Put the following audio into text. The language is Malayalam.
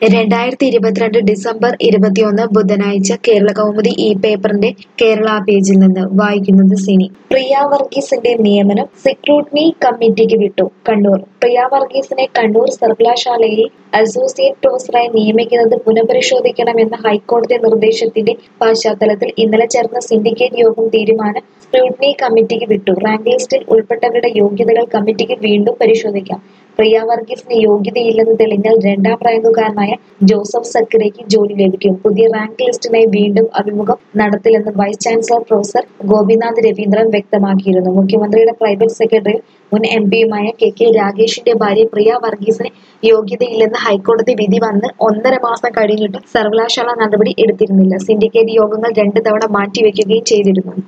രണ്ടായിരത്തി ഇരുപത്തിരണ്ട് ഡിസംബർ ഇരുപത്തിയൊന്ന് ബുധനാഴ്ച കേരള കൗമുദി ഈ പേപ്പറിന്റെ കേരള പേജിൽ നിന്ന് വായിക്കുന്നത് സിനി പ്രിയ വർഗീസിന്റെ നിയമനം സെക്രൂട്ട്മി കമ്മിറ്റിക്ക് വിട്ടു കണ്ണൂർ പ്രിയ വർഗീസിനെ കണ്ണൂർ സർവകലാശാലയിൽ അസോസിയേറ്റ് പ്രൊഫസറായി നിയമിക്കുന്നത് പുനഃപരിശോധിക്കണമെന്ന ഹൈക്കോടതി നിർദ്ദേശത്തിന്റെ പശ്ചാത്തലത്തിൽ ഇന്നലെ ചേർന്ന സിൻഡിക്കേറ്റ് യോഗം തീരുമാനം സ്ക്രൂട്ട്നി കമ്മിറ്റിക്ക് വിട്ടു റാങ്ക് ലിസ്റ്റിൽ ഉൾപ്പെട്ടവരുടെ യോഗ്യതകൾ കമ്മിറ്റിക്ക് വീണ്ടും പരിശോധിക്കാം പ്രിയ വർഗീസിന് യോഗ്യതയില്ലെന്ന് തെളിഞ്ഞാൽ രണ്ടാം റാങ്കുകാരനായ ജോസഫ് സക്കറിയയ്ക്ക് ജോലി ലഭിക്കും പുതിയ റാങ്ക് ലിസ്റ്റിനായി വീണ്ടും അഭിമുഖം നടത്തില്ലെന്ന് vice chancellor professor Gopinath Raveendran വ്യക്തമാക്കിയിരുന്നു മുഖ്യമന്ത്രിയുടെ പ്രൈവറ്റ് സെക്രട്ടറിയും മുൻ എം പിയുമായ കെ കെ രാഗേഷിന്റെ ഭാര്യ പ്രിയ വർഗീസിന് യോഗ്യതയില്ലെന്ന് ഹൈക്കോടതി വിധി വന്ന് ഒന്നര മാസം കഴിഞ്ഞിട്ടും സർവകലാശാല നടപടി എടുത്തിരുന്നില്ല സിൻഡിക്കേറ്റ് യോഗങ്ങൾ രണ്ട് തവണ മാറ്റിവെക്കുകയും ചെയ്തിരുന്നു